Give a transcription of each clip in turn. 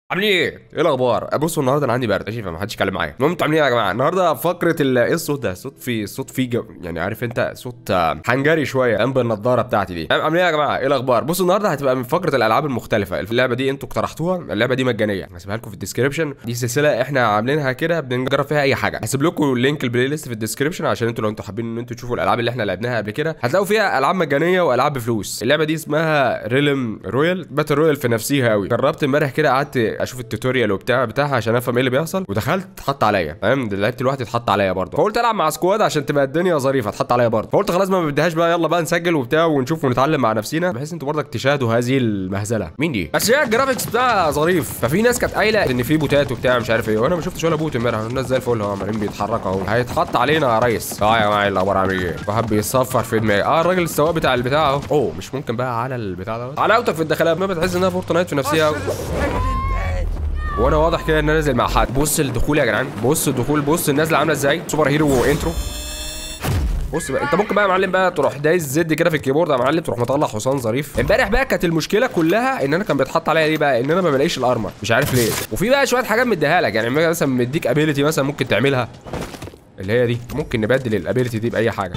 عاملين ايه؟ ايه الاخبار؟ بصوا النهارده انا عندي برد ماشي فما حدش يتكلم معايا. المهم انتوا عاملين ايه يا جماعه؟ النهارده فقره ال ايه الصوت ده؟ صوت في صوت فيه جو... يعني عارف انت صوت آه، حنجري شويه قام بالنضاره بتاعتي دي. عاملين ايه يا جماعه؟ ايه الاخبار؟ بصوا النهارده هتبقى من فقره الالعاب المختلفه، اللعبه دي انتوا اقترحتوها، اللعبه دي مجانيه، هسيبها لكم في الديسكربشن، دي سلسله احنا عاملينها كده بنجرب فيها اي حاجه. هسيب لكم لينك البلاي ليست في الديسكربشن عشان انتوا لو انتوا حابين ان انتوا تشوفوا الالعاب اللي احنا لعبناها قبل كده، هتلاقوا فيها العاب مجانيه والعاب بفلوس. اللعبه دي اسمها ريلم رويال، باتل رويال في نفسيها قوي. جربت امبارح كده قعدت اشوف التوتوريال وبتاع بتاعها عشان افهم ايه اللي بيحصل ودخلت اتحط عليا فاهم لعبت لوحدي اتحط عليا برضه فقلت العب مع سكواد عشان تبقى الدنيا ظريفه اتحط عليا برضه فقلت خلاص ما بديهاش بقى يلا بقى نسجل وبتاع ونشوف ونتعلم مع نفسينا بحيث انتوا برضك تشاهدوا هذه المهزله مين دي بس هي الجرافيكس بتاعها ظريف ففي ناس كانت قايله ان في بوتات وبتاع مش عارف ايه وانا ما شفتش ولا بوت امبارح الناس زي الفل اهو عمالين بيتحركوا اهو هيتحط علينا يا ريس اه يا جماعه إيه الاخبار عامل ايه واحد بيصفر في دماغي اه الراجل السواق بتاع البتاع اهو اوه مش ممكن بقى على البتاع ده علاوتك في الدخلات ما بتحس انها فورتنايت في نفسها وانا واضح كده ان انا نازل مع حد بص الدخول يا جدعان بص الدخول بص النازله عامله ازاي سوبر هيرو انترو بص بقى انت ممكن بقى يا معلم بقى تروح دايس زد كده في الكيبورد يا معلم تروح مطلع حصان ظريف امبارح بقى كانت المشكله كلها ان انا كان بيتحط عليا ايه بقى ان انا ما بلاقيش الارمر مش عارف ليه وفي بقى شويه حاجات مديها لك يعني مثلا مديك ابيليتي مثلا ممكن تعملها اللي هي دي ممكن نبدل الابيليتي دي باي حاجه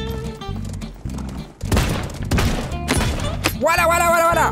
ولا ولا ولا ولا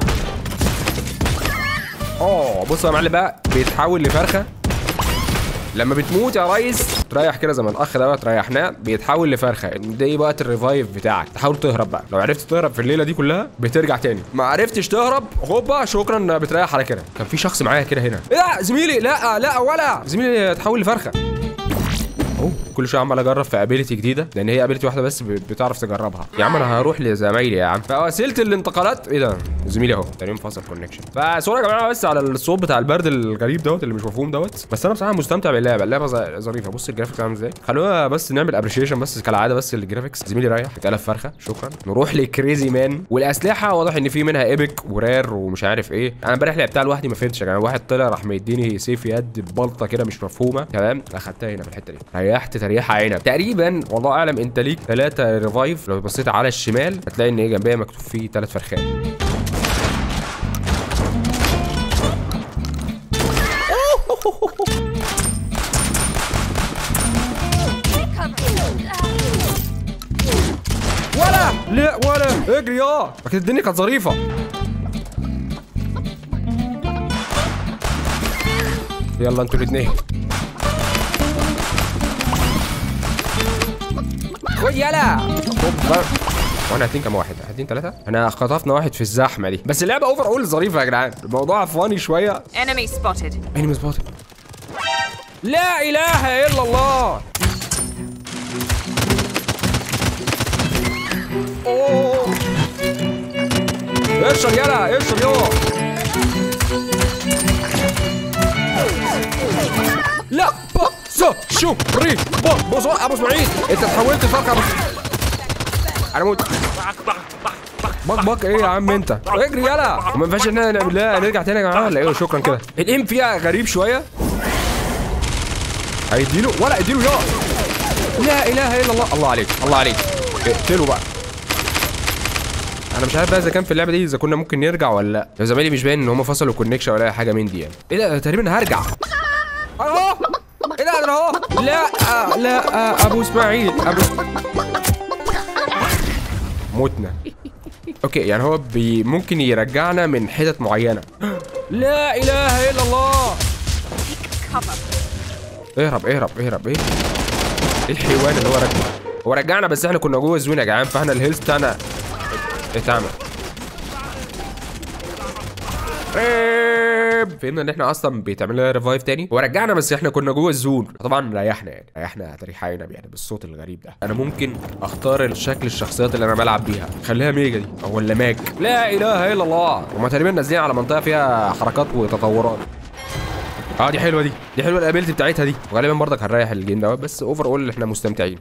اه بص يا معلم بقى بيتحول لفرخه لما بتموت يا ريس تريح كده زي ما الاخ دوت ريحناه بيتحول لفرخه ده ايه وقت الريفايف بتاعك تحاول تهرب بقى لو عرفت تهرب في الليله دي كلها بترجع تاني ما عرفتش تهرب هوبا شكرا بتريح على كده كان في شخص معايا كده هنا ايه ده زميلي لا لا ولا زميلي اتحول لفرخه اوه كل شويه عمال اجرب في ابيلتي جديده لان هي ابيلتي واحده بس ب- بتعرف تجربها يا عم انا هروح لزمايلي يا عم فوسيله الانتقالات ايه ده زميلي اهو تقريبا فاصل كونكشن فسوري يا جماعه بس على الصوت بتاع البرد الغريب دوت اللي مش مفهوم دوت بس انا بصراحه مستمتع باللعبه اللعبه ز- ظريفه بص الجرافيكس عامل ازاي خلونا بس نعمل ابريشيشن بس كالعاده بس الجرافيكس زميلي رايح اتقلب فرخه شكرا نروح لكريزي مان والاسلحه واضح ان في منها ايبك ورار ومش عارف ايه انا امبارح لعبتها لوحدي ما فهمتش يا جماعه واحد طلع راح مديني سيف يد ببلطه كده مش مفهومه تمام اخدتها هنا في الحته دي ريحت تريحه عنب تقريبا والله اعلم انت ليك ثلاثه ريفايف لو بصيت على الشمال هتلاقي ان ايه جنبيها مكتوب فيه ثلاث فرخات ولا لا ولا اجري يا لكن الدنيا كانت ظريفه يلا انتوا الاثنين خد يلا هوبا وانا هاتين كام واحد هاتين ثلاثة انا خطفنا واحد في الزحمة دي بس اللعبة اوفر اول ظريفة يا جدعان الموضوع فاني شوية Enemy spotted. انمي سبوتنج لا اله الا الله اوه اشرب يلا اشرب يلا لا بص شو ري بص ابو اسماعيل انت تحولت فرقه ابو انا موت بق بق ايه يا عم انت اجري يلا ما ينفعش ان احنا نعمل لها نرجع تاني يا جماعه ولا ايه شكرا كده الام فيها غريب شويه هيديله ولا اديله يا لا اله الا الله الله عليك الله عليك اقتله بقى انا مش عارف بقى اذا كان في اللعبه دي اذا كنا ممكن نرجع ولا لا يا زمايلي مش باين ان هم فصلوا كونكشن ولا اي حاجه من دي يعني ايه ده تقريبا هرجع اهو ايه ده انا اهو لا آه لا آه ابو اسماعيل ابو متنا اوكي يعني هو بي ممكن يرجعنا من حتت معينه لا اله الا الله Cover. اهرب اهرب اهرب ايه ايه الحيوان اللي هو رجع هو رجعنا بس احنا كنا جوه الزون يا جدعان فاحنا الهيلث بتاعنا اتعمل ريب. فهمنا ان احنا اصلا بيتعمل لنا ريفايف تاني ورجعنا بس احنا كنا جوه الزون طبعا ريحنا يعني ريحنا تريح عنب يعني بالصوت الغريب ده انا ممكن اختار الشكل الشخصيات اللي انا بلعب بيها خليها ميجا دي او ولا ماك لا اله الا الله هما تقريبا نازلين على منطقه فيها حركات وتطورات اه دي حلوه دي دي حلوه الابيلتي بتاعتها دي وغالبا برضك هنريح الجيم دوت بس اوفر اول احنا مستمتعين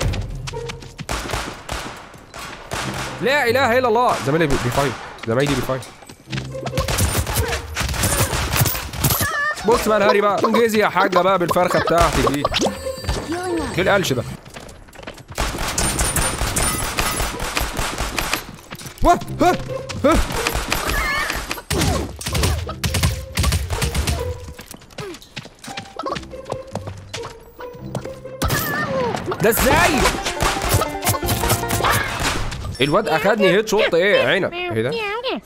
لا اله الا الله زمايلي بي- بيفايت زمايلي بيفايت بص بقى الهري بقى انجزي يا حاجه بقى بالفرخه بتاعتك دي ايه القلش ده واه ها ها ده ازاي الواد اخدني هيد شوت ايه عنب ايه ده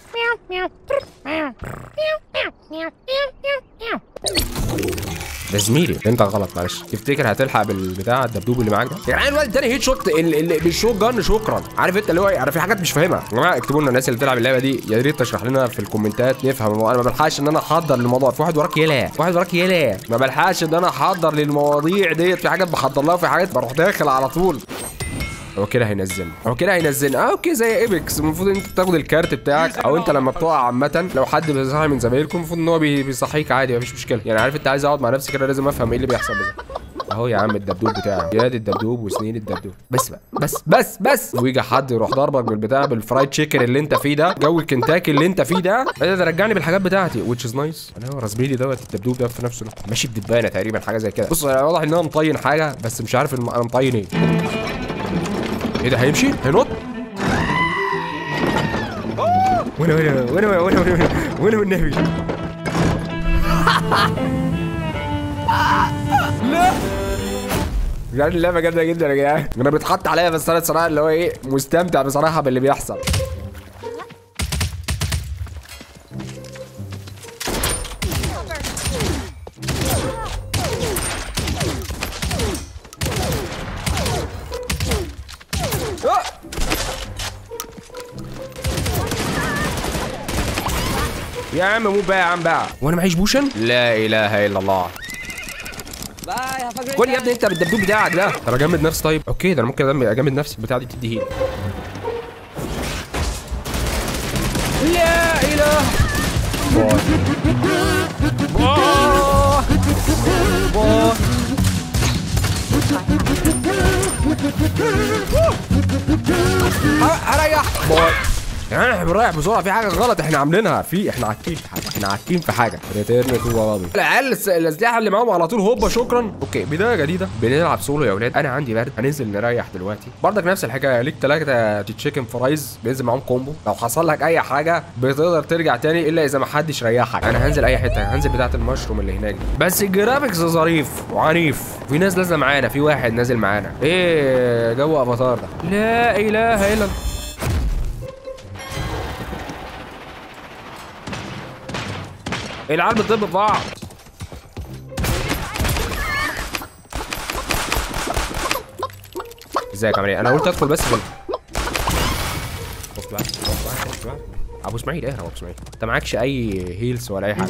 ده زميلي انت غلط معلش تفتكر هتلحق بالبتاع الدبدوب اللي معاك ده يا جدعان الواد اداني هيد شوت ال- ال- بالشوت جن شكرا عارف انت اللي هو انا في حاجات مش فاهمها يا جماعه اكتبوا لنا الناس اللي بتلعب اللعبه دي يا ريت تشرح لنا في الكومنتات نفهم الموضوع. انا ما بلحقش ان انا احضر للموضوع في واحد وراك يلا واحد وراك يلا ما بلحقش ان انا احضر للمواضيع ديت في حاجات بحضر لها وفي حاجات بروح داخل على طول هو كده هينزلنا هو كده هينزلنا اه اوكي زي ايبكس المفروض انت تاخد الكارت بتاعك او انت لما بتقع عامه لو حد بيصحي من زمايلكم المفروض ان هو بي- بيصحيك عادي مفيش مشكله يعني عارف انت عايز اقعد مع نفسي كده لازم افهم ايه اللي بيحصل بالظبط اهو يا عم الدبدوب بتاعي ياد الدبدوب وسنين الدبدوب بس بقى بس بس بس ويجي حد يروح ضربك بالبتاع بالفرايد تشيكن اللي انت فيه ده جو الكنتاكي اللي انت فيه ده ده ده رجعني بالحاجات بتاعتي which is nice انا هو زميلي دوت الدبدوب ده في نفسه ماشي بدبانه تقريبا حاجه زي كده بص واضح ان انا مطين حاجه بس مش عارف الم- انا مطين ايه ايه ده هيمشي هينط وانا وانا وانا وانا وانا وانا والنبي لا يعني اللعبه جامده جدا يا جدعان انا بيتحط عليا بس انا صراحه اللي هو ايه مستمتع بصراحه باللي بيحصل آه! يا عم مو بقى يا عم بقى وانا معيش بوشن لا اله الا الله قول يا ابني انت بالدبدوب بتاعك ده طب اجمد نفسي طيب اوكي ده انا ممكن أجمد- اجمد نفسي البتاع دي تدي هيل لا اله باي باي باي ه- هريح باي يعني احنا بنريح بسرعه في حاجه غلط احنا عاملينها في احنا عاكين في حاجه احنا عاكين في حاجه ريتيرن تو بابي العيال الس- الاسلحه اللي معاهم على طول هوبا شكرا اوكي بدايه جديده بنلعب سولو يا اولاد انا عندي برد هننزل نريح دلوقتي برضك نفس الحكايه ليك ثلاثه تشيكن فرايز بينزل معاهم كومبو لو حصل لك اي حاجه بتقدر ترجع تاني الا اذا ما حدش ريحك انا هنزل اي حته هنزل بتاعه المشروم اللي هناك دي بس الجرافيكس ظريف وعنيف في ناس نازله معانا في واحد نازل معانا ايه جو افاتار ده لا اله الا الله العيال بتضرب في بعض ازيك عامل ايه؟ انا قلت ادخل بس في ال- بص بقى بص بقى بص بقى ابو اسماعيل اهرب ابو اسماعيل انت معكش اي هيلز ولا اي حاجه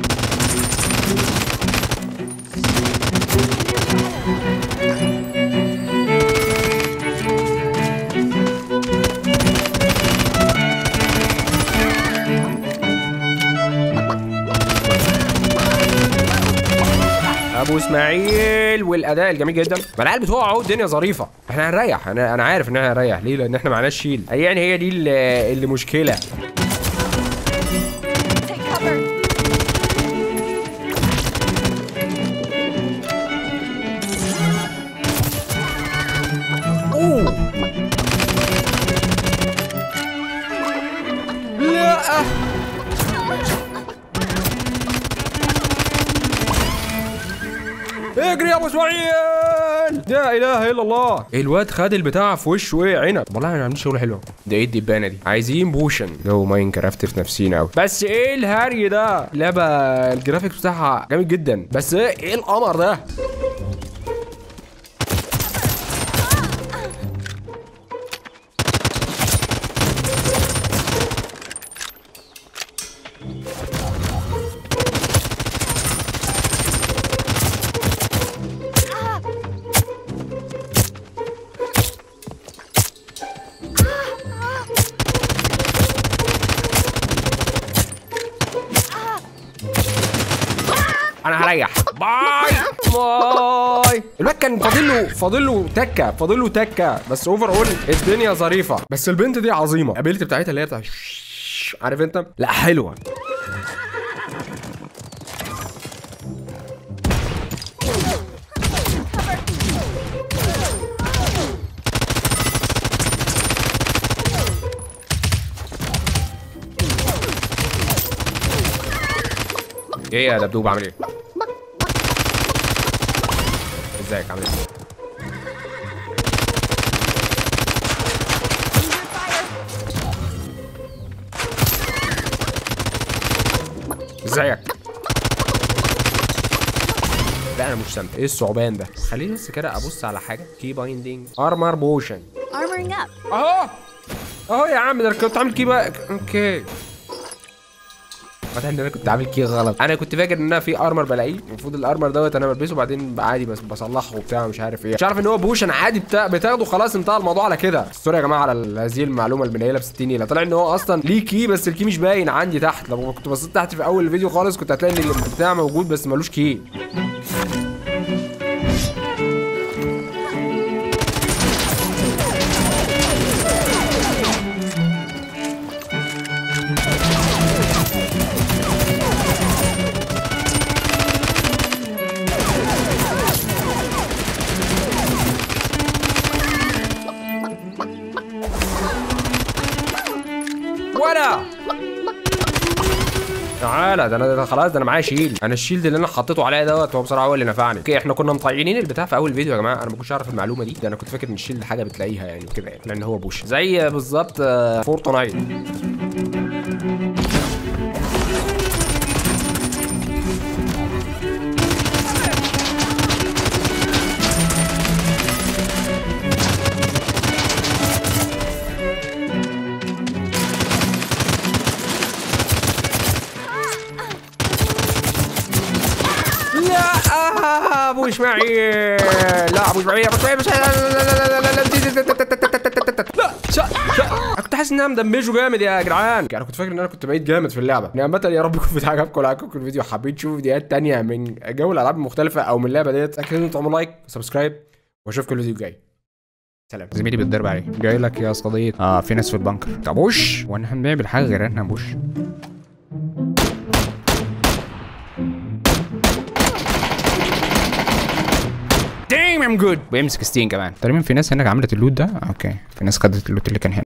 ابو اسماعيل والاداء الجميل جدا ما العيال بتوع اهو الدنيا ظريفه احنا هنريح انا انا عارف ان احنا هنريح ليه لان احنا معناش شيل يعني هي دي اللي, اللي مشكله Take cover. اوه لا اجري يا ابو اسماعيل لا اله الا الله الواد خد البتاع في وشه ايه عنب والله احنا عاملين شغل حلو ده ايه الدبانه دي عايزين بوشن جو ماينكرافت في نفسينا قوي بس ايه الهري ده لعبه الجرافيكس بتاعها جامد جدا بس ايه ايه القمر ده انا هريح باي باي الواد كان فاضل له فاضل له تكه فاضل له تكه بس اوفر اول الدنيا ظريفه بس البنت دي عظيمه الابيلتي بتاعتها اللي هي بتاع عارف انت لا حلوه ايه يا دبدوب عامل ايه؟ ازيك عامل ايه؟ ازيك لا انا مش سامع ايه الثعبان ده خليني بس كده ابص على حاجه كي بايندينج ارمر موشن Armoring up. اهو اهو يا عم ده انا كنت عامل كي بقى اوكي واضح ان انا كنت عامل كي غلط انا كنت فاكر ان انا في ارمر بلاقيه المفروض الارمر دوت انا بلبسه بعدين عادي بس بصلحه وبتاع مش عارف ايه مش عارف ان هو بوشن عادي بتاع بتاخده خلاص انتهى الموضوع على كده سوري يا جماعه على ال- هذه المعلومه المنيله ب 60 نيله طلع ان هو اصلا ليه كي بس الكي مش باين عندي تحت لو كنت بصيت تحت في اول الفيديو خالص كنت هتلاقي ان البتاع موجود بس ملوش كي ولا تعالى ده انا ده خلاص ده انا معايا شيل انا الشيلد اللي انا حطيته عليا دوت هو بصراحه هو اللي نفعني اوكي احنا كنا مطيعين البتاع في اول فيديو يا جماعه انا ما كنتش اعرف المعلومه دي ده انا كنت فاكر ان الشيلد حاجه بتلاقيها يعني كده يعني لان هو بوش زي بالظبط آه، فورتنايت لا آه، ابو اسماعيل لا ابو اسماعيل ابو اسماعيل مش لا لا لا لا لا لا شا شا انا كنت حاسس ان انا مدمجه جامد يا جدعان انا كنت فاكر ان انا كنت بقيت جامد في اللعبه يعني عامه يا رب يكون في عجبكم لو عجبكم الفيديو حبيت تشوفوا فيديوهات تانية من جو الالعاب المختلفه او من اللعبه ديت اكيد انتوا تعملوا لايك وسبسكرايب واشوفكم الفيديو الجاي سلام زميلي بيتضرب عليه جاي لك يا صديقي اه في ناس في البنكر طب وش وانا هنعمل حاجه غير انها بوش دايم ام جود ويمسك ستين كمان تقريبا في ناس هناك عملت اللوت ده اوكي في ناس خدت اللوت اللي كان هنا